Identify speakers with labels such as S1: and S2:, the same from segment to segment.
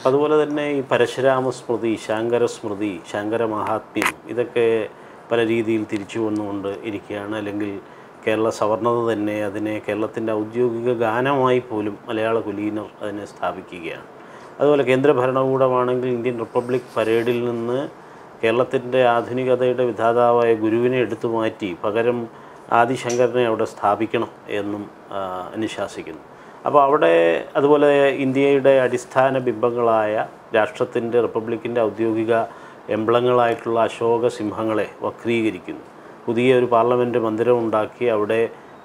S1: അതുപോലെ തന്നെ ഈ പരശുരാമ സ്മൃതി ശാങ്കര സ്മൃതി ശാങ്കര മഹാത്മ്യം ഇതൊക്കെ പല രീതിയിൽ തിരിച്ചു വന്നുകൊണ്ട് ഇരിക്കുകയാണ് അല്ലെങ്കിൽ കേരള സവർണത തന്നെ അതിനെ കേരളത്തിൻ്റെ ഔദ്യോഗിക ഗാനമായി പോലും മലയാള കുലീനർ അതിനെ സ്ഥാപിക്കുകയാണ് അതുപോലെ കേന്ദ്ര ഭരണകൂടമാണെങ്കിൽ ഇന്ത്യൻ റിപ്പബ്ലിക് പരേഡിൽ നിന്ന് കേരളത്തിൻ്റെ ആധുനികതയുടെ വിധാതാവായ ഗുരുവിനെ എടുത്തു മാറ്റി പകരം ആദിശങ്കരനെ അവിടെ സ്ഥാപിക്കണം എന്നും ആ, അനുശാസിക്കുന്നു അപ്പോൾ അവിടെ അതുപോലെ ഇന്ത്യയുടെ അടിസ്ഥാന ബിംബങ്ങളായ രാഷ്ട്രത്തിൻ്റെ റിപ്പബ്ലിക്കിൻ്റെ ഔദ്യോഗിക എംബ്ലങ്ങളായിട്ടുള്ള അശോക സിംഹങ്ങളെ വക്രീകരിക്കുന്നു പുതിയ ഒരു പാർലമെൻറ്റ് മന്ദിരം ഉണ്ടാക്കി അവിടെ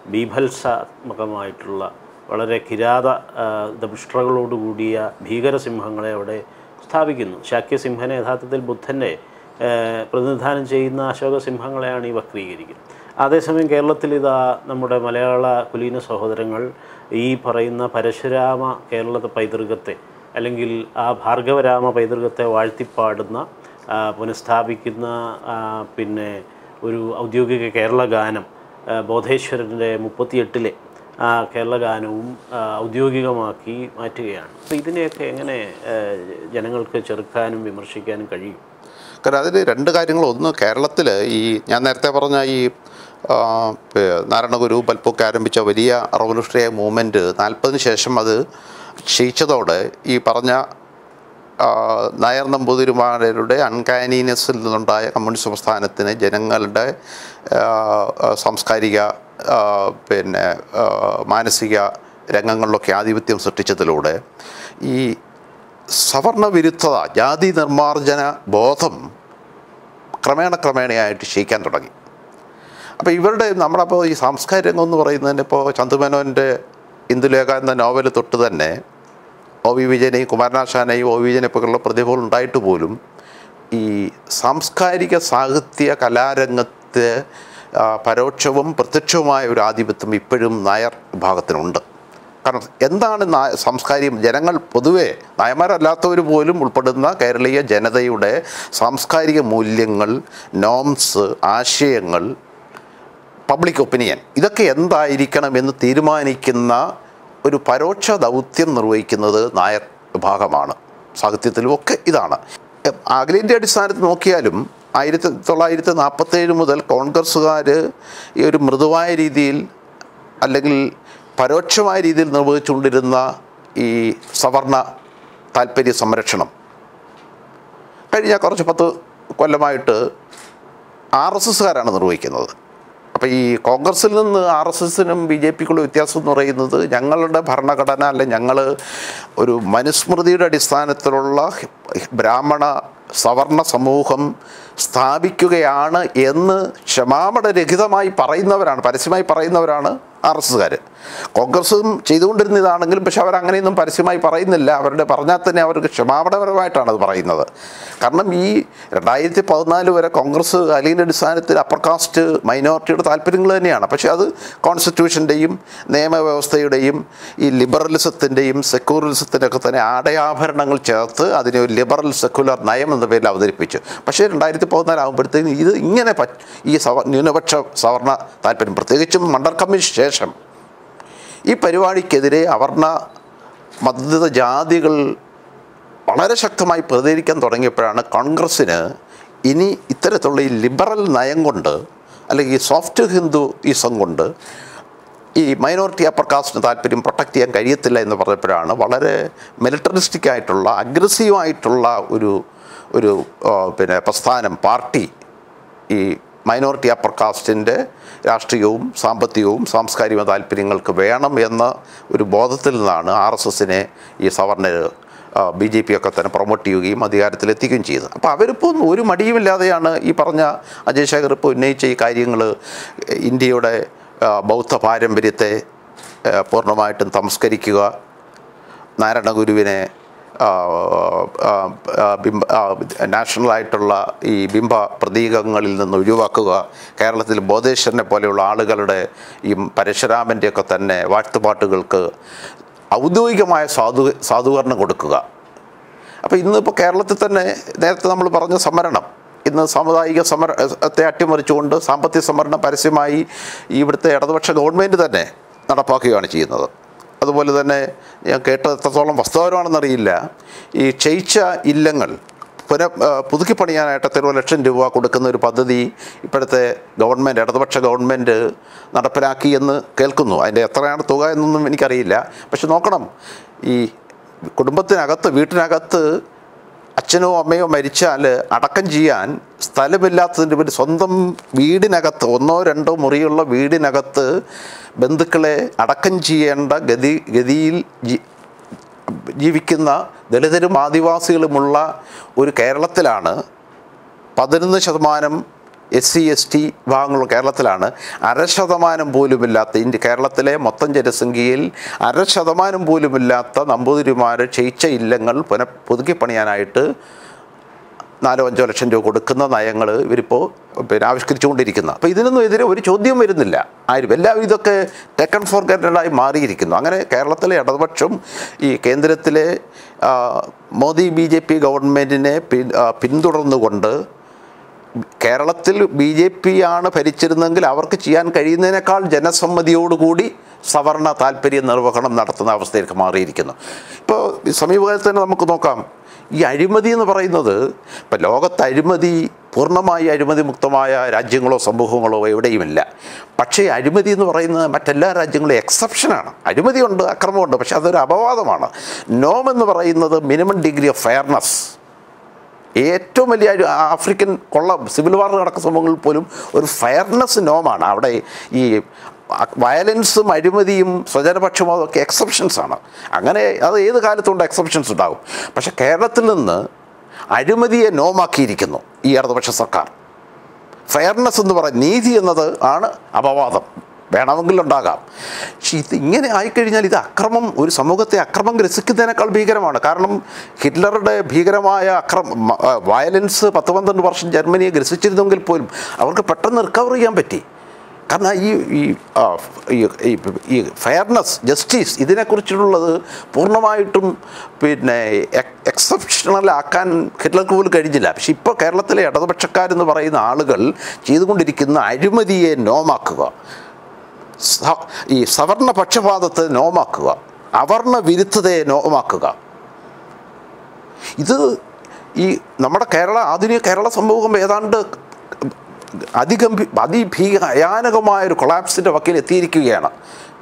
S1: ബീഭത്സാത്മകമായിട്ടുള്ള വളരെ കിരാത ആ, ദംഷ്ട്രകളോടുകൂടിയ ഭീകരസിംഹങ്ങളെ അവിടെ സ്ഥാപിക്കുന്നു ശാക്യസിംഹനെ യഥാർത്ഥത്തിൽ ബുദ്ധൻ്റെ ആ, പ്രതിനിധാനം ചെയ്യുന്ന അശോക സിംഹങ്ങളെയാണ് ഈ വക്രീകരിക്കുന്നത് അതേസമയം കേരളത്തിൽ ഇതാ നമ്മുടെ മലയാള കുലീന സഹോദരങ്ങൾ ഈ പറയുന്ന പരശുരാമ കേരള പൈതൃകത്തെ അല്ലെങ്കിൽ ആ ഭാർഗവരാമ പൈതൃകത്തെ വാഴ്ത്തിപ്പാടുന്ന ആ, പുനഃസ്ഥാപിക്കുന്ന ആ, പിന്നെ ഒരു ഔദ്യോഗിക കേരള ഗാനം ആ, ബോധേശ്വരൻ്റെ മുപ്പത്തിയെട്ടിലെ ആ കേരള ഗാനവും ആ, ഔദ്യോഗികമാക്കി മാറ്റുകയാണ് അപ്പോൾ ഇതിനെയൊക്കെ എങ്ങനെ ആ, ജനങ്ങൾക്ക് ചെറുക്കാനും വിമർശിക്കാനും കഴിയും
S2: കാരണം അതിൽ രണ്ട് കാര്യങ്ങൾ ഒന്ന് കേരളത്തിൽ ഈ ഞാൻ നേരത്തെ പറഞ്ഞ ഈ ആ, പേ- നാരായണഗുരു പൽപ്പൊക്കെ ആരംഭിച്ച വലിയ റവല്യൂഷണറി മൂവ്മെൻറ്റ് നാൽപ്പതിന് ശേഷം അത് ക്ഷയിച്ചതോടെ ഈ പറഞ്ഞ ആ, നായർ നമ്പൂതിരിമാരുടെ അൺകാനീനെസ്സിൽ നിന്നുണ്ടായ കമ്മ്യൂണിസ്റ്റ് പ്രസ്ഥാനത്തിന് ജനങ്ങളുടെ ആ, ആ, സാംസ്കാരിക ആ, പിന്നെ ആ, മാനസിക രംഗങ്ങളിലൊക്കെ ആധിപത്യം സൃഷ്ടിച്ചതിലൂടെ ഈ സവർണ വിരുദ്ധത ജാതി നിർമ്മാർജ്ജന ബോധം ക്രമേണ ക്രമേണയായിട്ട് ക്ഷയിക്കാൻ തുടങ്ങി അപ്പോൾ ഇവരുടെ നമ്മളപ്പോൾ ഈ സാംസ്കാരിക രംഗം എന്ന് പറയുന്നതിന് ഇപ്പോൾ ചന്തുമേനോൻ്റെ ഇന്ദുലേഖ എന്ന നോവൽ തൊട്ട് തന്നെ ഒ വി വിജയനെയും കുമാരനാശാനെയും ഒ വി വിജയനെ പോലുള്ള പ്രതിഭകൾ ഉണ്ടായിട്ട് പോലും ഈ സാംസ്കാരിക സാഹിത്യ കലാരംഗത്ത് ആ, പരോക്ഷവും പ്രത്യക്ഷവുമായ ഒരു ആധിപത്യം ഇപ്പോഴും നായർ വിഭാഗത്തിനുണ്ട് കാരണം എന്താണ് നാ- സാംസ്കാരികം ജനങ്ങൾ പൊതുവെ നായന്മാരല്ലാത്തവർ പോലും ഉൾപ്പെടുന്ന കേരളീയ ജനതയുടെ സാംസ്കാരിക മൂല്യങ്ങൾ നോംസ് ആശയങ്ങൾ പബ്ലിക് ഒപ്പീനിയൻ ഇതൊക്കെ എന്തായിരിക്കണമെന്ന് തീരുമാനിക്കുന്ന ഒരു പരോക്ഷ ദൗത്യം നിർവഹിക്കുന്നത് നായർ വിഭാഗമാണ് സാഹിത്യത്തിലും ഒക്കെ ഇതാണ് എ, അഖിലേന്ത്യ അടിസ്ഥാനത്തിൽ നോക്കിയാലും ആയിരത്തി തൊള്ളായിരത്തി നാൽപ്പത്തേഴ് മുതൽ കോൺഗ്രസ്സുകാർ ഈ ഒരു മൃദുവായ രീതിയിൽ അല്ലെങ്കിൽ പരോക്ഷമായ രീതിയിൽ നിർവഹിച്ചുകൊണ്ടിരുന്ന ഈ സവർണ താല്പര്യ സംരക്ഷണം കഴിഞ്ഞ കുറച്ച് പത്ത് കൊല്ലമായിട്ട് ആർ എസ് എസ്സുകാരാണ് നിർവഹിക്കുന്നത് അപ്പോൾ ഈ കോൺഗ്രസിൽ നിന്ന് ആർ എസ് എസിനും ബി ജെ പിക്കുള്ള വ്യത്യാസം എന്ന് പറയുന്നത് ഞങ്ങളുടെ ഭരണഘടന അല്ലെ ഞങ്ങൾ ഒരു മനുസ്മൃതിയുടെ അടിസ്ഥാനത്തിലുള്ള ബ്രാഹ്മണ സവർണ സമൂഹം സ്ഥാപിക്കുകയാണ് എന്ന് ക്ഷമാപണരഹിതമായി പറയുന്നവരാണ് പരസ്യമായി പറയുന്നവരാണ് ആർ എസ് എസ്സുകാർ കോൺഗ്രസും ചെയ്തുകൊണ്ടിരുന്ന ഇതാണെങ്കിലും പക്ഷെ അവരങ്ങനെയൊന്നും പരസ്യമായി പറയുന്നില്ല അവരുടെ പറഞ്ഞാൽ തന്നെ അവർക്ക് ക്ഷമാപണപരമായിട്ടാണ് അത് പറയുന്നത് കാരണം ഈ രണ്ടായിരത്തി പതിനാല് വരെ കോൺഗ്രസ് അലീന അടിസ്ഥാനത്തിൽ അപ്പർ കാസ്റ്റ് മൈനോറിറ്റിയുടെ താല്പര്യങ്ങൾ തന്നെയാണ് പക്ഷേ അത് കോൺസ്റ്റിറ്റ്യൂഷൻ്റെയും നിയമവ്യവസ്ഥയുടെയും ഈ ലിബറലിസത്തിൻ്റെയും സെക്യൂറലിസത്തിൻ്റെ ഒക്കെ തന്നെ ആടയാഭരണങ്ങൾ ചേർത്ത് അതിനെ ഒരു ലിബറൽ സെക്യുലർ നയം എന്ന പേരിൽ അവതരിപ്പിച്ചു പക്ഷേ രണ്ടായിരത്തി പതിനാലാകുമ്പോഴത്തേക്കും ഇത് ഇങ്ങനെ പ ഈ സവ ന്യൂനപക്ഷ സവർണ താല്പര്യം പ്രത്യേകിച്ചും മണ്ഡൽ കമ്മീഷൻ ശേഷം ഈ പരിപാടിക്കെതിരെ അവർണ മദ്യത ജാതികൾ വളരെ ശക്തമായി പ്രതികരിക്കാൻ തുടങ്ങിയപ്പോഴാണ് കോൺഗ്രസ്സിന് ഇനി ഇത്തരത്തിലുള്ള ഈ ലിബറൽ നയം കൊണ്ട് അല്ലെങ്കിൽ ഈ സോഫ്റ്റ് ഹിന്ദു ഈസം കൊണ്ട് ഈ മൈനോറിറ്റി അപ്പർ കാസ്റ്റിന് താല്പര്യം പ്രൊട്ടക്റ്റ് ചെയ്യാൻ കഴിയത്തില്ല എന്ന് പറഞ്ഞപ്പോഴാണ് വളരെ മിലിറ്ററിസ്റ്റിക് ആയിട്ടുള്ള അഗ്രസീവായിട്ടുള്ള ഒരു ഒരു ആ, പിന്നെ പ്രസ്ഥാനം പാർട്ടി ഈ മൈനോറിറ്റി അപ്പർ കാസ്റ്റിൻ്റെ രാഷ്ട്രീയവും സാമ്പത്തികവും സാംസ്കാരിക താല്പര്യങ്ങൾക്ക് വേണം എന്ന ഒരു ബോധത്തിൽ നിന്നാണ് ആർ എസ് എസിനെ ഈ സവർണർ ബി ജെ പി ഒക്കെ തന്നെ പ്രൊമോട്ട് ചെയ്യുകയും അധികാരത്തിലെത്തിക്കുകയും ചെയ്തത് അപ്പോൾ അവരിപ്പോൾ ഒന്നും ഒരു മടിയുമില്ലാതെയാണ് ഈ പറഞ്ഞ അജയ് ശേഖർ ഇപ്പോൾ ഉന്നയിച്ച ഈ കാര്യങ്ങൾ ഇന്ത്യയുടെ ആ, ബൗദ്ധ പാരമ്പര്യത്തെ ആ, പൂർണ്ണമായിട്ടും സംസ്കരിക്കുക നാരായണ ഗുരുവിനെ ആ, ആ, ആ, ബിംബ ആ, നാഷണലായിട്ടുള്ള ഈ ബിംബ പ്രതീകങ്ങളിൽ നിന്ന് ഒഴിവാക്കുക കേരളത്തിൽ ബോധേശ്വരനെ പോലെയുള്ള ആളുകളുടെ ഈ പരശുരാമൻ്റെയൊക്കെ തന്നെ വാഴ്ത്തുപാട്ടുകൾക്ക് ഔദ്യോഗികമായ സാധു സാധൂകരണം കൊടുക്കുക അപ്പോൾ ഇന്നിപ്പോൾ കേരളത്തിൽ തന്നെ നേരത്തെ നമ്മൾ പറഞ്ഞ സംവരണം ഇന്ന് സാമുദായിക സമരത്തെ അട്ടിമറിച്ചുകൊണ്ട് സാമ്പത്തിക സംവരണം പരസ്യമായി ഇവിടുത്തെ ഇടതുപക്ഷ ഗവൺമെൻറ് തന്നെ നടപ്പാക്കുകയാണ് ചെയ്യുന്നത് അത് അതുപോലെ തന്നെ ഞാൻ കേട്ടത് എത്രത്തോളം വസ്തുതപരമാണെന്നറിയില്ല ഈ ക്ഷയിച്ച ഇല്ലങ്ങൾ പുന ആ, പുതുക്കി പണിയാനായിട്ട് എത്രയോ ലക്ഷം രൂപ കൊടുക്കുന്ന ഒരു പദ്ധതി ഇപ്പോഴത്തെ ഗവൺമെൻറ് ഇടതുപക്ഷ ഗവൺമെൻറ് നടപ്പിലാക്കി എന്ന് കേൾക്കുന്നു അതിൻ്റെ എത്രയാണ് തുക എന്നൊന്നും എനിക്കറിയില്ല പക്ഷെ നോക്കണം ഈ കുടുംബത്തിനകത്ത് വീട്ടിനകത്ത് അച്ഛനോ അമ്മയോ മരിച്ചാൽ അടക്കം ചെയ്യാൻ സ്ഥലമില്ലാത്തതിൻ്റെ പേര് സ്വന്തം വീടിനകത്ത് ഒന്നോ രണ്ടോ മുറിയുള്ള വീടിനകത്ത് ബന്ധുക്കളെ അടക്കം ചെയ്യേണ്ട ഗതി ഗതിയിൽ ജി- ജീവിക്കുന്ന ദളിതരും ആദിവാസികളുമുള്ള ഒരു കേരളത്തിലാണ് പതിനൊന്ന് ശതമാനം എസ് സി എസ് ടി വിഭാഗങ്ങളുള്ള കേരളത്തിലാണ് അര ശതമാനം പോലുമില്ലാത്ത ഇന്ത്യ കേരളത്തിലെ മൊത്തം ജനസംഖ്യയിൽ അര ശതമാനം പോലുമില്ലാത്ത നമ്പൂതിരിമാർ ക്ഷയിച്ച ഇല്ലങ്ങൾ പുന പുതുക്കി പണിയാനായിട്ട് നാലോ അഞ്ചോ ലക്ഷം രൂപ കൊടുക്കുന്ന നയങ്ങൾ ഇവരിപ്പോൾ പിന്നെ ആവിഷ്കരിച്ചുകൊണ്ടിരിക്കുന്നത് അപ്പോൾ ഇതിനൊന്നും എതിരെ ഒരു ചോദ്യം വരുന്നില്ല ആരും എല്ലാവരും ഇതൊക്കെ ടേക്കൺ ഫോർ ഗ്രാൻഡായി മാറിയിരിക്കുന്നു അങ്ങനെ കേരളത്തിലെ ഇടതുപക്ഷം ഈ കേന്ദ്രത്തിലെ ആ, മോദി ബി ജെ പി ഗവൺമെൻറ്റിനെ പിൻ ആ, പിന്തുടർന്നുകൊണ്ട് കേരളത്തിൽ ബി ജെ പി ആണ് ഭരിച്ചിരുന്നെങ്കിൽ അവർക്ക് ചെയ്യാൻ കഴിയുന്നതിനേക്കാൾ ജനസമ്മതിയോടുകൂടി സവർണ താല്പര്യ നിർവഹണം നടത്തുന്ന അവസ്ഥയിലേക്ക് മാറിയിരിക്കുന്നു ഇപ്പോൾ ഈ സമീപകാലത്ത് തന്നെ നമുക്ക് നോക്കാം ഈ അഴിമതി എന്ന് പറയുന്നത് ഇപ്പം ലോകത്ത് അഴിമതി പൂർണ്ണമായി അഴിമതി മുക്തമായ രാജ്യങ്ങളോ സമൂഹങ്ങളോ എവിടെയുമില്ല പക്ഷേ അഴിമതി എന്ന് പറയുന്നത് മറ്റെല്ലാ രാജ്യങ്ങളും എക്സെപ്ഷനാണ് അഴിമതിയുണ്ട് അക്രമമുണ്ട് പക്ഷേ അതൊരു അപവാദമാണ് നോം എന്ന് പറയുന്നത് മിനിമം ഡിഗ്രി ഓഫ് ഫെയർനെസ് ഏറ്റവും വലിയ ഒരു ആഫ്രിക്കൻ കൊള്ള സിവിൽ വാർ നടക്കുന്ന സംഭവങ്ങളിൽ പോലും ഒരു ഫെയർനെസ് നോമാണ് അവിടെ ഈ വയലൻസും അഴിമതിയും സ്വജനപക്ഷപാതവും ഒക്കെ എക്സെപ്ഷൻസ് ആണ് അങ്ങനെ അത് ഏത് കാലത്തുണ്ട് എക്സെപ്ഷൻസ് ഉണ്ടാകും പക്ഷേ കേരളത്തിൽ നിന്ന് അഴിമതിയെ നോമാക്കിയിരിക്കുന്നു ഈ ഇടതുപക്ഷ സർക്കാർ ഫെയർനെസ് എന്ന് പറയുന്നത് നീതി എന്നത് ആണ് അപവാദം വേണമെങ്കിൽ ഉണ്ടാകാം പക്ഷെ ഇത് ഇങ്ങനെ ആയിക്കഴിഞ്ഞാൽ ഇത് അക്രമം ഒരു സമൂഹത്തെ അക്രമം ഗ്രസിക്കുന്നതിനേക്കാൾ ഭീകരമാണ് കാരണം ഹിറ്റ്ലറുടെ ഭീകരമായ അക്രമ വയലൻസ് പത്ത് പന്ത്രണ്ട് വർഷം ജർമ്മനിയെ ഗ്രസിച്ചിരുന്നെങ്കിൽ പോലും അവർക്ക് പെട്ടെന്ന് റിക്കവർ ചെയ്യാൻ പറ്റി കാരണം ഈ ഈ ആ, ഈ- ഈ ഈ ഫെയർനെസ് ജസ്റ്റിസ് ഇതിനെക്കുറിച്ചുള്ളത് പൂർണ്ണമായിട്ടും പിന്നെ എക്സെപ്ഷണൽ ആക്കാൻ ഹിറ്റ്ലർക്ക് പോലും കഴിഞ്ഞില്ല പക്ഷെ ഇപ്പോൾ കേരളത്തിലെ ഇടതുപക്ഷക്കാരെന്ന് പറയുന്ന ആളുകൾ ചെയ്തുകൊണ്ടിരിക്കുന്ന അഴിമതിയെ നോമാക്കുക സ- ഈ സവർണ പക്ഷപാതത്തെ നോമാക്കുക അവർണ വിരുദ്ധതയെ നോമാക്കുക ഇത് ഈ നമ്മുടെ കേരള ആധുനിക കേരള സമൂഹം ഏതാണ്ട് അതിഗംഭീ അതിഭീ ഭയാനകമായ ഒരു കൊളാപ്സിൻ്റെ വക്കിൽ എത്തിയിരിക്കുകയാണ്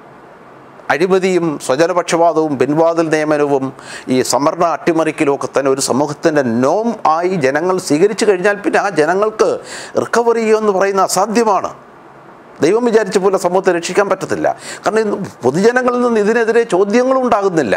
S2: അഴിമതിയും സ്വജനപക്ഷപാതവും പിൻവാതിൽ നിയമനവും ഈ സംവരണ അട്ടിമറിക്കലും ഒക്കെ തന്നെ ഒരു സമൂഹത്തിൻ്റെ നോം ആയി ജനങ്ങൾ സ്വീകരിച്ചു കഴിഞ്ഞാൽ പിന്നെ ആ ജനങ്ങൾക്ക് റിക്കവർ ചെയ്യുമെന്ന് പറയുന്ന അസാധ്യമാണ് ദൈവം വിചാരിച്ച പോലെ സമൂഹത്തെ രക്ഷിക്കാൻ പറ്റത്തില്ല കാരണം ഇന്ന് പൊതുജനങ്ങളിൽ നിന്ന് ഇതിനെതിരെ ചോദ്യങ്ങളും ഉണ്ടാകുന്നില്ല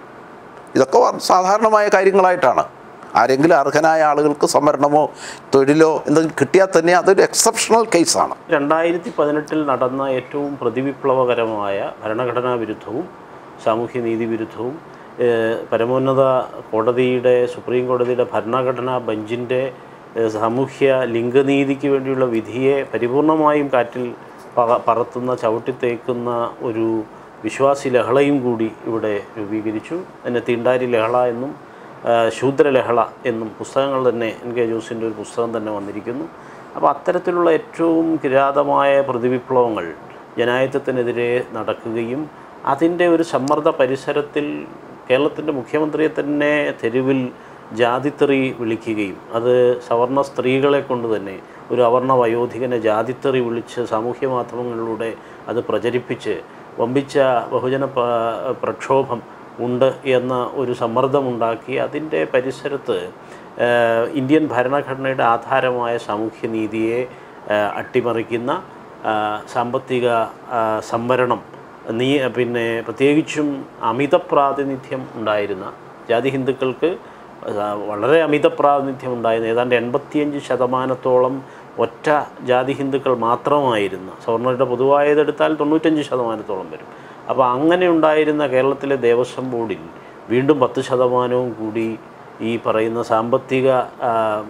S2: ഇതൊക്കെ വ- സാധാരണമായ കാര്യങ്ങളായിട്ടാണ് ആരെങ്കിലും അർഹനായ ആളുകൾക്ക് സംവരണമോ തൊഴിലോ എന്തെങ്കിലും കിട്ടിയാൽ തന്നെ അതൊരു എക്സെപ്ഷണൽ കേസാണ്
S1: രണ്ടായിരത്തി പതിനെട്ടിൽ നടന്ന ഏറ്റവും പ്രതിവിപ്ലവകരമായ ഭരണഘടനാ വിരുദ്ധവും സാമൂഹ്യനീതി വിരുദ്ധവും ഏഹ്, പരമോന്നത കോടതിയുടെ സുപ്രീം കോടതിയുടെ ഭരണഘടനാ ബെഞ്ചിൻ്റെ ഏഹ്, സാമൂഹ്യ ലിംഗനീതിക്ക് വേണ്ടിയുള്ള വിധിയെ പരിപൂർണമായും കാറ്റിൽ പക- പറത്തുന്ന ചവിട്ടിത്തേക്കുന്ന ഒരു വിശ്വാസി ലഹളയും കൂടി ഇവിടെ രൂപീകരിച്ചു അതിനെ തീണ്ടാരി ലഹള എന്നും ആ, ശൂദ്രലഹള എന്നും പുസ്തകങ്ങൾ തന്നെ എൻ കെ ജോസിൻ്റെ ഒരു പുസ്തകം തന്നെ വന്നിരിക്കുന്നു അപ്പോൾ അത്തരത്തിലുള്ള ഏറ്റവും കിരാതമായ പ്രതിവിപ്ലവങ്ങൾ ജനായത്വത്തിനെതിരെ നടക്കുകയും അതിൻ്റെ ഒരു സമ്മർദ്ദ പരിസരത്തിൽ കേരളത്തിൻ്റെ മുഖ്യമന്ത്രിയെ തന്നെ തെരുവിൽ ജാതിത്തെറി വിളിക്കുകയും അത് സവർണ സ്ത്രീകളെ കൊണ്ട് തന്നെ ഒരു അവർണ വയോധികനെ ജാതിത്തെറി വിളിച്ച് സാമൂഹ്യ മാധ്യമങ്ങളിലൂടെ അത് പ്രചരിപ്പിച്ച് വമ്പിച്ച ബഹുജന പ- പ്രക്ഷോഭം ഉണ്ട് എന്ന ഒരു സമ്മർദ്ദമുണ്ടാക്കി അതിൻ്റെ പരിസരത്ത് ഏഹ്, ഇന്ത്യൻ ഭരണഘടനയുടെ ആധാരമായ സാമൂഹ്യനീതിയെ ഏഹ്, അട്ടിമറിക്കുന്ന ആഹ്, സാമ്പത്തിക ആഹ്, സംവരണം നീ പിന്നെ പ്രത്യേകിച്ചും അമിത പ്രാതിനിധ്യം ഉണ്ടായിരുന്ന ജാതി ഹിന്ദുക്കൾക്ക് ആ, വളരെ അമിത പ്രാതിനിധ്യം ഉണ്ടായിരുന്നു ഏതാണ്ട് എൺപത്തിയഞ്ച് ശതമാനത്തോളം ഒറ്റ ജാതി ഹിന്ദുക്കൾ മാത്രമായിരുന്ന സവർണരുടെ പൊതുവായതെടുത്താൽ തൊണ്ണൂറ്റഞ്ച് ശതമാനത്തോളം വരും അപ്പോൾ അങ്ങനെ ഉണ്ടായിരുന്ന കേരളത്തിലെ ദേവസ്വം ബോർഡിൽ വീണ്ടും പത്ത് ശതമാനവും കൂടി ഈ പറയുന്ന സാമ്പത്തിക ആ,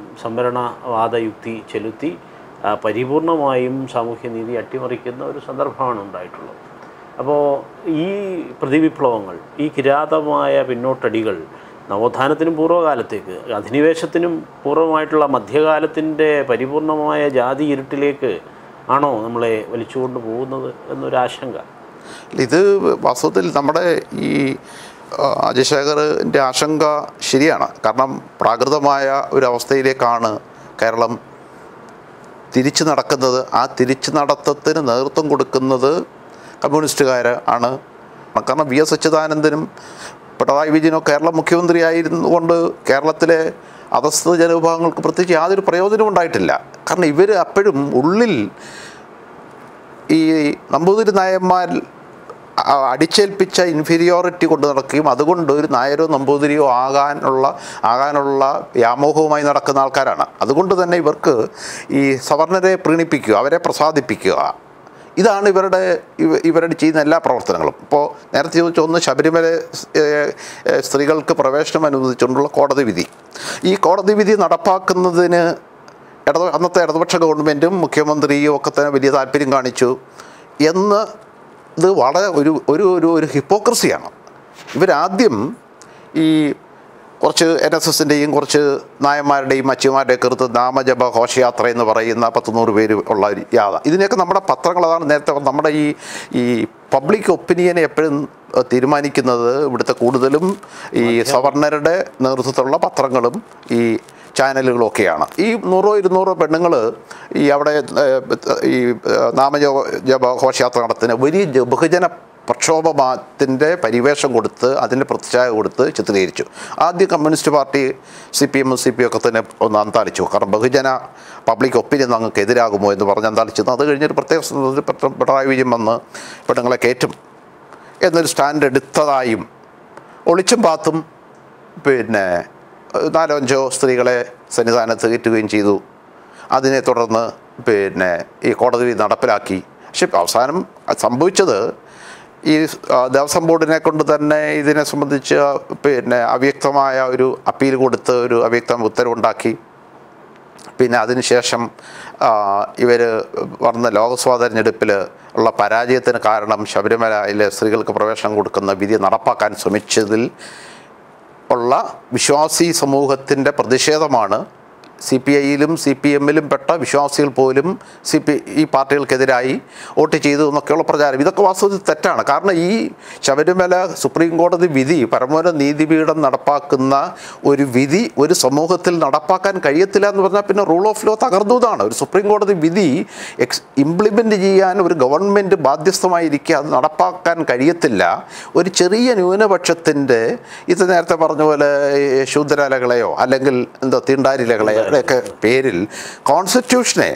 S1: സംവരണവാദയുക്തി ചെലുത്തി ആ, പരിപൂർണമായും സാമൂഹ്യനീതി അട്ടിമറിക്കുന്ന ഒരു സന്ദർഭമാണ് ഉണ്ടായിട്ടുള്ളത് അപ്പോൾ ഈ പ്രതിവിപ്ലവങ്ങൾ ഈ കിരാതമായ പിന്നോട്ടടികൾ നവോത്ഥാനത്തിനും പൂർവ്വകാലത്തേക്ക് അധിനിവേശത്തിനും പൂർവ്വമായിട്ടുള്ള മധ്യകാലത്തിൻ്റെ പരിപൂർണമായ ജാതി ഇരുട്ടിലേക്ക് ആണോ നമ്മളെ വലിച്ചുകൊണ്ട് പോകുന്നത് എന്നൊരു ആശങ്ക
S2: ഇത് വാസ്തവത്തിൽ നമ്മുടെ ഈ ആ, അജയശേഖറിൻ്റെ ആശങ്ക ശരിയാണ് കാരണം പ്രാകൃതമായ ഒരു അവസ്ഥയിലേക്കാണ് കേരളം തിരിച്ചു നടക്കുന്നത് ആ തിരിച്ചു നടത്തത്തിന് നേതൃത്വം കൊടുക്കുന്നത് കമ്മ്യൂണിസ്റ്റുകാർ ആണ് കാരണം വി എസ് അച്യുതാനന്ദനും പിണറായി വിജയനോ കേരള മുഖ്യമന്ത്രിയായിരുന്നു കൊണ്ട് കേരളത്തിലെ അധസ്ഥിത ജനവിഭാഗങ്ങൾക്ക് പ്രത്യേകിച്ച് യാതൊരു പ്രയോജനവും ഉണ്ടായിട്ടില്ല കാരണം ഇവർ അപ്പോഴും ഉള്ളിൽ ഈ നമ്പൂതിരി നായന്മാർ അ- അടിച്ചേൽപ്പിച്ച ഇൻഫീരിയോറിറ്റി കൊണ്ട് നടക്കുകയും അതുകൊണ്ട് ഒരു നായരോ നമ്പൂതിരിയോ ആകാനുള്ള ആകാനുള്ള വ്യാമോഹവുമായി നടക്കുന്ന ആൾക്കാരാണ് അതുകൊണ്ട് തന്നെ ഇവർക്ക് ഈ സവർണരെ പ്രീണിപ്പിക്കുക അവരെ പ്രസാദിപ്പിക്കുക ഇതാണ് ഇവരുടെ ഇവ- ഇവരുടെ ചെയ്യുന്ന എല്ലാ പ്രവർത്തനങ്ങളും ഇപ്പോൾ നേരത്തെ ചോദിച്ച ഒന്ന് ശബരിമല ഏഹ്, ഏഹ്, സ്ത്രീകൾക്ക് പ്രവേശനം അനുവദിച്ചുകൊണ്ടുള്ള കോടതി വിധി ഈ കോടതി വിധി നടപ്പാക്കുന്നതിന് ഇടത് അന്നത്തെ ഇടതുപക്ഷ ഗവൺമെൻറ്റും മുഖ്യമന്ത്രിയും ഒക്കെ തന്നെ വലിയ താല്പര്യം കാണിച്ചു എന്ന് ഇത് വളരെ ഒരു ഒരു ഒരു ഒരു ഹിപ്പോക്രസിയാണ് ഇവരാദ്യം ഈ കുറച്ച് എൻ എസ് എസിൻ്റെയും കുറച്ച് നായന്മാരുടെയും അച്ഛന്മാരുടെയും കൃത്ത് നാമജപ ഘോഷയാത്ര എന്ന് പറയുന്ന പത്ത് നൂറ് പേര് ഉള്ള ഒരു യാത ഇതിനെയൊക്കെ നമ്മുടെ പത്രങ്ങൾ അതാണ് നേരത്തെ പറഞ്ഞത്. നമ്മുടെ ഈ ഈ പബ്ലിക് ഒപ്പീനിയനെ എപ്പോഴും ഏഹ്, തീരുമാനിക്കുന്നത് ഇവിടുത്തെ കൂടുതലും ഈ സവർണരുടെ നേതൃത്വത്തിലുള്ള പത്രങ്ങളും ഈ ചാനലുകളും ഒക്കെയാണ് ഈ നൂറോ ഇരുന്നൂറോ പെണ്ണുങ്ങൾ ഈ അവിടെ ഏഹ്, ഈ ഏഹ്, നാമജപ ജപ ഘോഷയാത്ര നടത്തുന്ന വലിയ ജ- ബഹുജന പ്രക്ഷോഭത്തിൻ്റെ പരിവേഷം കൊടുത്ത് അതിൻ്റെ പ്രതിച്ഛായ കൊടുത്ത് ചിത്രീകരിച്ചു ആദ്യം കമ്മ്യൂണിസ്റ്റ് പാർട്ടി സി പി എമ്മും സി പി ഒക്കെ തന്നെ ഒന്ന് അന്താളിച്ചു കാരണം ബഹുജന പബ്ലിക് ഒപ്പീനിയൻ ഞങ്ങൾക്ക് എതിരാകുമോ എന്ന് പറഞ്ഞ് അന്താളിച്ചു അത് കഴിഞ്ഞൊരു പ്രത്യേക സന്ദർഭത്തിൽ പെട്ട- പിണറായി വിജയൻ വന്ന് പെണ്ണുങ്ങളെ കയറ്റും എന്നൊരു സ്റ്റാൻഡ് എടുത്തതായും ഒളിച്ചും പാത്തും പിന്നെ ഏഹ്, നാലോ അഞ്ചോ സ്ത്രീകളെ സന്നിധാനത്ത് കയറ്റുകയും ചെയ്തു അതിനെ തുടർന്ന് പിന്നെ ഈ കോടതി വിധി നടപ്പിലാക്കി പക്ഷെ അവസാനം അത് സംഭവിച്ചത് ഈ ആ, ദേവസ്വം ബോർഡിനെ കൊണ്ട് തന്നെ ഇതിനെ സംബന്ധിച്ച് പിന്നെ അവ്യക്തമായ ഒരു അപ്പീൽ കൊടുത്ത് ഒരു അവ്യക്തം ഉത്തരവുണ്ടാക്കി പിന്നെ അതിനുശേഷം ഇവർ വന്ന ലോക്സഭാ തെരഞ്ഞെടുപ്പിൽ ഉള്ള പരാജയത്തിന് കാരണം ശബരിമലയിലെ സ്ത്രീകൾക്ക് പ്രവേശനം കൊടുക്കുന്ന വിധി നടപ്പാക്കാൻ ശ്രമിച്ചതിൽ ഉള്ള വിശ്വാസി സമൂഹത്തിൻ്റെ പ്രതിഷേധമാണ് സി പി ഐയിലും സി പി എമ്മിലും പെട്ട വിശ്വാസികൾ പോലും സി പി ഈ പാർട്ടികൾക്കെതിരായി വോട്ട് ചെയ്തു എന്നൊക്കെയുള്ള പ്രചാരം ഇതൊക്കെ വാസ്തവത്തിൽ തെറ്റാണ് കാരണം ഈ ശബരിമല സുപ്രീം കോടതി വിധി പരമോന്നത നീതിപീഠം നടപ്പാക്കുന്ന ഒരു വിധി ഒരു സമൂഹത്തിൽ നടപ്പാക്കാൻ കഴിയത്തില്ല എന്ന് പറഞ്ഞാൽ പിന്നെ റൂൾ ഓഫ് ലോ തകർന്നു എന്നാണ് ഒരു സുപ്രീം കോടതി വിധി എക്സ് ഇംപ്ലിമെൻ്റ് ചെയ്യാൻ ഒരു ഗവൺമെൻറ് ബാധ്യസ്ഥമായിരിക്കുക അത് നടപ്പാക്കാൻ കഴിയത്തില്ല ഒരു ചെറിയ ന്യൂനപക്ഷത്തിൻ്റെ ഇത് നേരത്തെ പറഞ്ഞ പോലെ ഈ ശൂദ്രലകളെയോ അല്ലെങ്കിൽ എന്താ തീണ്ടാരിലകളെയോ ഒക്കെ പേരിൽ കോൺസ്റ്റിറ്റ്യൂഷനെ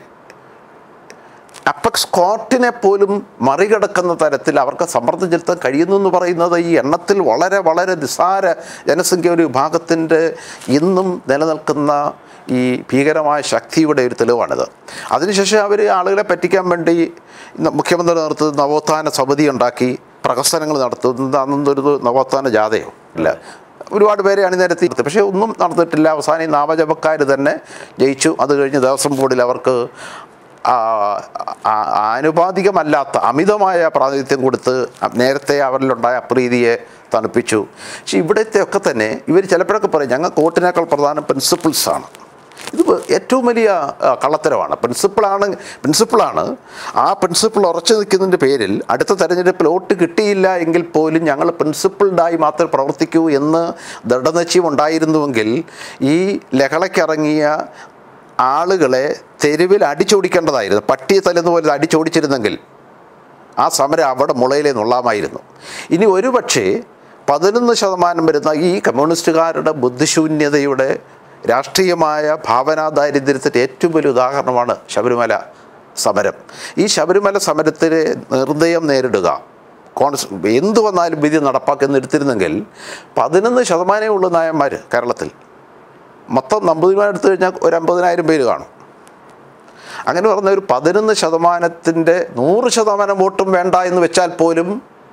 S2: അപ്പക്സ് കോർട്ടിനെ പോലും മറികടക്കുന്ന തരത്തിൽ അവർക്ക് സമ്മർദ്ദം ചെലുത്താൻ കഴിയുന്നു എന്ന് പറയുന്നത് ഈ എണ്ണത്തിൽ വളരെ വളരെ നിസ്സാര ജനസംഖ്യ ഒരു വിഭാഗത്തിൻ്റെ ഇന്നും നിലനിൽക്കുന്ന ഈ ഭീകരമായ ശക്തിയുടെ ഒരു തെളിവാണിത് അതിനുശേഷം അവർ ആളുകളെ പറ്റിക്കാൻ വേണ്ടി ന- മുഖ്യമന്ത്രി നേതൃത്വത്തിൽ നവോത്ഥാന സമിതി ഉണ്ടാക്കി പ്രഹസനങ്ങൾ നടത്തുന്നത് അന്നൊരു നവോത്ഥാന ജാഥയോ ഇല്ല ഒരുപാട് പേരെ അണിനിരത്തി പക്ഷേ ഒന്നും നടന്നിട്ടില്ല അവസാനം ഈ നാമജപക്കാർ തന്നെ ജയിച്ചു അത് കഴിഞ്ഞ് ദേവസ്വം ബോർഡിൽ അവർക്ക് ആ, ആ- ആനുപാതികമല്ലാത്ത അമിതമായ പ്രാതിനിധ്യം കൊടുത്ത് നേരത്തെ അവരിലുണ്ടായ അപ്രീതിയെ തണുപ്പിച്ചു പക്ഷെ ഇവിടുത്തെ ഒക്കെ തന്നെ ഇവർ ചിലപ്പോഴൊക്കെ പറയും ഞങ്ങൾക്ക് വോട്ടിനേക്കാൾ പ്രധാനം പ്രിൻസിപ്പിൾസാണ് ഇത് ഏറ്റവും വലിയ ആ, കള്ളത്തരമാണ് പ്രിൻസിപ്പിളാണ് പ്രിൻസിപ്പിളാണ് ആ പ്രിൻസിപ്പിൾ ഉറച്ചു നിൽക്കുന്നതിൻ്റെ പേരിൽ അടുത്ത തെരഞ്ഞെടുപ്പിൽ വോട്ട് കിട്ടിയില്ല എങ്കിൽ പോലും ഞങ്ങൾ പ്രിൻസിപ്പിൾഡായി മാത്രമേ പ്രവർത്തിക്കൂ എന്ന് ദൃഢനിശ്ചയം ഉണ്ടായിരുന്നുവെങ്കിൽ ഈ ലഹളയ്ക്കിറങ്ങിയ ആളുകളെ തെരുവിൽ അടിച്ചോടിക്കേണ്ടതായിരുന്നു പട്ടിയെ തല്ലുന്ന പോലെ അടിച്ചോടിച്ചിരുന്നെങ്കിൽ ആ സമരം അവിടെ മുളയിലെ നുള്ളാമായിരുന്നു ഇനി ഒരുപക്ഷേ പതിനൊന്ന് ശതമാനം വരുന്ന ഈ കമ്മ്യൂണിസ്റ്റുകാരുടെ ബുദ്ധിശൂന്യതയുടെ രാഷ്ട്രീയമായ ഭാവനാ ദാരിദ്ര്യത്തിൻ്റെ ഏറ്റവും വലിയ ഉദാഹരണമാണ് ശബരിമല സമരം ഈ ശബരിമല സമരത്തിന് നിർദ്ദയം നേരിടുക കോൺസ് എന്തു വന്നാലും വിധി നടപ്പാക്കി എടുത്തിരുന്നെങ്കിൽ പതിനൊന്ന് ശതമാനമേ ഉള്ളൂ നായന്മാർ കേരളത്തിൽ മൊത്തം നമ്പൂതിരിമാർ എടുത്തു കഴിഞ്ഞാൽ ഒരു അമ്പതിനായിരം പേര് കാണും അങ്ങനെ പറഞ്ഞ ഒരു പതിനൊന്ന് ശതമാനത്തിൻ്റെ നൂറ് ശതമാനം വോട്ടും വേണ്ട എന്ന് വെച്ചാൽ പോലും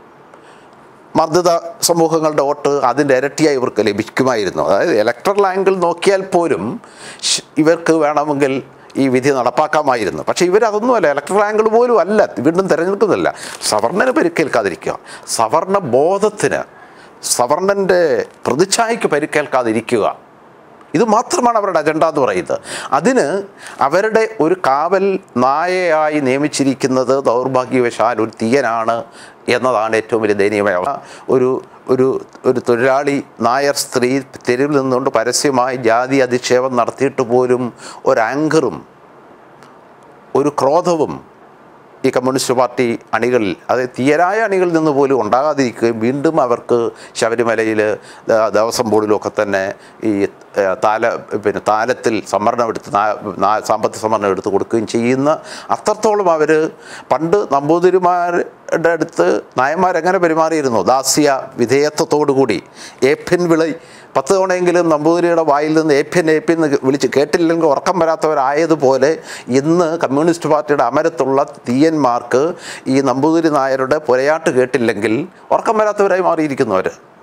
S2: മർദ്ദിത സമൂഹങ്ങളുടെ വോട്ട് അതിൻ്റെ ഇരട്ടിയായി ഇവർക്ക് ലഭിക്കുമായിരുന്നു അതായത് ഇലക്ട്രൽ ആംഗിൾ നോക്കിയാൽ പോലും ശ്- ഇവർക്ക് വേണമെങ്കിൽ ഈ വിധി നടപ്പാക്കാമായിരുന്നു പക്ഷേ ഇവരതൊന്നുമല്ല ഇലക്ട്രൽ ആംഗിൾ പോലും അല്ല വീണ്ടും തിരഞ്ഞെടുക്കുന്നില്ല സവർണന് പരിക്കേൽക്കാതിരിക്കുക സവർണ ബോധത്തിന് സവർണൻ്റെ പ്രതിച്ഛായയ്ക്ക് പരിക്കേൽക്കാതിരിക്കുക ഇത് മാത്രമാണ് അവരുടെ അജണ്ട എന്ന് പറയുന്നത് അതിന് അവരുടെ ഒരു കാവൽ നായയായി നിയമിച്ചിരിക്കുന്നത് ദൗർഭാഗ്യവശാൽ ഒരു തീയനാണ് എന്നതാണ് ഏറ്റവും വലിയ ദയനീയമായ അവ- ഒരു ഒരു ഒരു തൊഴിലാളി നായർ സ്ത്രീ തെരുവിൽ നിന്നുകൊണ്ട് പരസ്യമായി ജാതി അധിക്ഷേപം നടത്തിയിട്ട് പോലും ഒരു ആങ്കറും ഒരു ക്രോധവും ഈ കമ്മ്യൂണിസ്റ്റ് പാർട്ടി അണികളിൽ അത് തീയരായ അണികളിൽ നിന്ന് പോലും ഉണ്ടാകാതിരിക്കുകയും വീണ്ടും അവർക്ക് ശബരിമലയിൽ ദേവസ്വം ബോർഡിലൊക്കെ തന്നെ ഈ ഏഹ്, താല പിന്നെ താലത്തിൽ സംവരണം എടുത്ത് നാ- നാ- സാമ്പത്തിക സംവരണം എടുത്ത് കൊടുക്കുകയും ചെയ്യുന്ന അത്രത്തോളം അവർ പണ്ട് നമ്പൂതിരിമാരുടെ അടുത്ത് നായന്മാരെങ്ങനെ പെരുമാറിയിരുന്നു ദാസ്യ വിധേയത്വത്തോടു കൂടി ഏപ്യൻ വിളി പത്ത് തവണയെങ്കിലും നമ്പൂതിരിയുടെ വായിൽ നിന്ന് ഏപ്യൻ ഏപ്യൻ എന്ന് വിളിച്ച് കേട്ടില്ലെങ്കിൽ ഉറക്കം വരാത്തവരായതുപോലെ ഇന്ന് കമ്മ്യൂണിസ്റ്റ് പാർട്ടിയുടെ അമരത്തുള്ള തീയന്മാർക്ക് ഈ നമ്പൂതിരി നായരുടെ പുരയാട്ട് കേട്ടില്ലെങ്കിൽ ഉറക്കം വരാത്തവരായി മാറിയിരിക്കുന്നു അവർ